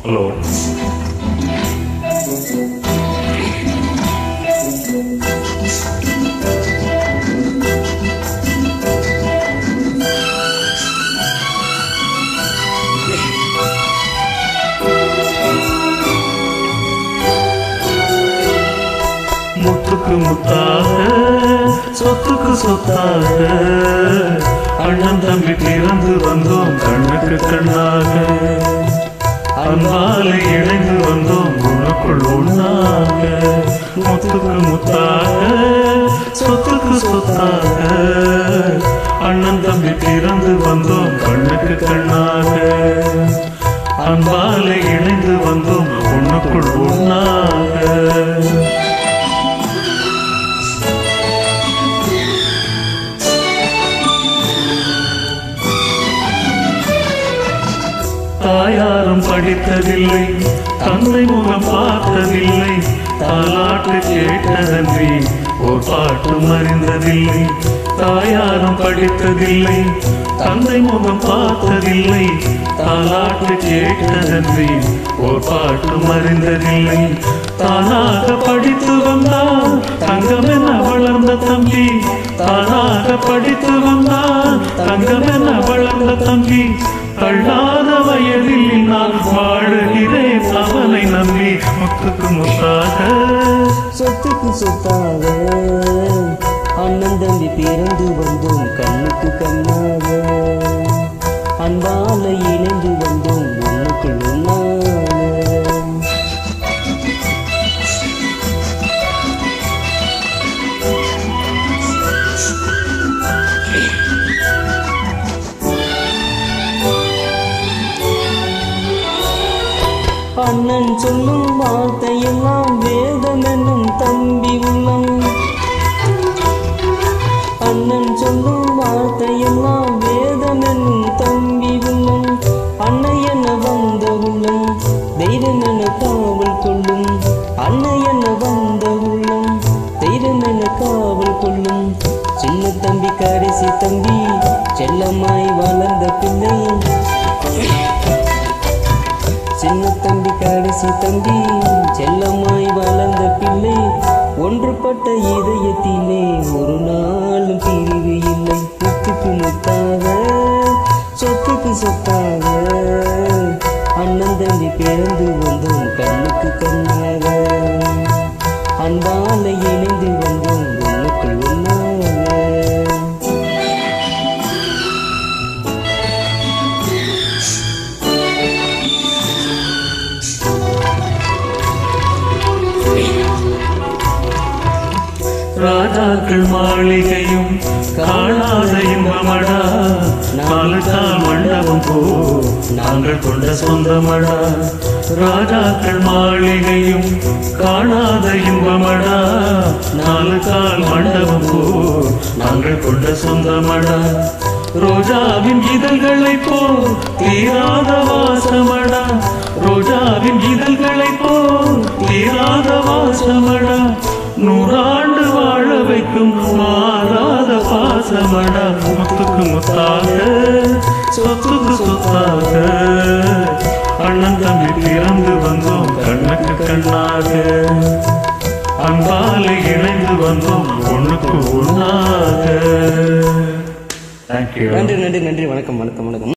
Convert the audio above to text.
hello முத்துக்கு முத்தாக சொத்துக்கு சொத்தாக அண்ணன் தம்பி பிறந்து வந்தோம் கண்ணுக்கு கண்ணாக அன்பாலே இணைந்து வந்தோம் உனக்குள் ஒண்ணாக முத்துக்கு முத்தாக சொத்துக்கு சொத்தாக அண்ணன் தம்பி பிறந்து வந்தோம் கண்ணுக்கு கண்ணாக அன்பாலே இணைந்து வந்தோம் உனக்குள் ஒண்ணாக தாயாரும் படித்ததில்லை தந்தை முகம் பார்த்ததில்லை தாலாட்டு கேட்டதன்றி ஓர் பாட்டும் அறிந்ததில்லை தாயாரும் படித்ததில்லை தந்தை முகம் பார்த்ததில்லை தாலாட்டு கேட்டதன்றி ஓர் பாட்டும் அறிந்ததில்லை தானாக படித்து வந்தால் தங்கமென வளர்ந்த தம்பி தானாக படித்து வந்தால் தங்கமென வளர்ந்த தம்பி தள்ளாத வயதில் நான் வாழுகிறேன் அவனை நம்பி முத்துக்கு முத்தாக சொத்துக்கு சொத்தாக அண்ணன் தம்பி பிறந்து வந்தோம் கண்ணுக்கு கண்ணாக அன்பால இணைந்து வந்தோம் ஒண்ணுக்குள் ஒண்ணாக அண்ணன் சொல்லும் வார்த்தையெல்லாம் வேதம் என்னும் தம்பி உள்ளம் அண்ணன் சொல்லும் வார்த்தையெல்லாம் வேதம் என்னும் தம்பி உள்ளம் அன்னை என வந்த உள்ளம் தெய்வம் என காவல் கொள்ளும் அன்னை என வந்த உள்ளம் தெய்வம் என காவல் கொள்ளும் சின்ன தம்பி கடைசி தம்பி செல்லமாய் வளர்ந்த பிள்ளை சின்ன தம்பி கடைசி தம்பி செல்லமாய் வளர்ந்த பிள்ளை ஒன்றுபட்ட இதயத்திலே ஒரு நாளும் பிரிவு இல்லை முத்துக்கு முத்தாக சொத்துக்கு சொத்தாக அண்ணன் தம்பி பிறந்து வந்தோம் கண்ணுக்கு கண்ணாக அன்பால இணைந்து வந்தோம் ஒண்ணுக்குள் ஒண்ணாக ராஜாக்கள் மாளிகையும் காணாத இன்பமடா நாலு கால் மண்டபம் போ நாங்கள் கொண்ட சொந்தமடா ராஜாக்கள் மாளிகையும் காணாத இன்பமடா நாலு கால் மண்டபம் போ நாங்கள் கொண்ட சொந்தமடா ரோஜாவின் இதழ்களை போ தீராத வாசமடா ரோஜாவின் இதழ்களை போ தீராத வாசமடா நூறாண்டு வாழ வைக்கும் மாறாத பாசமடா முத்துக்கு முத்தாக சொத்துக்கு சொத்தாக அண்ணன் தம்பி பிறந்து வந்தோம் கண்ணுக்கு கண்ணாக அன்பாலே இணைந்து வந்தோம் ஒண்ணுக்கு ஒண்ணாக தேங்க்யூ நன்றி நன்றி நன்றி வணக்கம் வணக்கம் வணக்கம்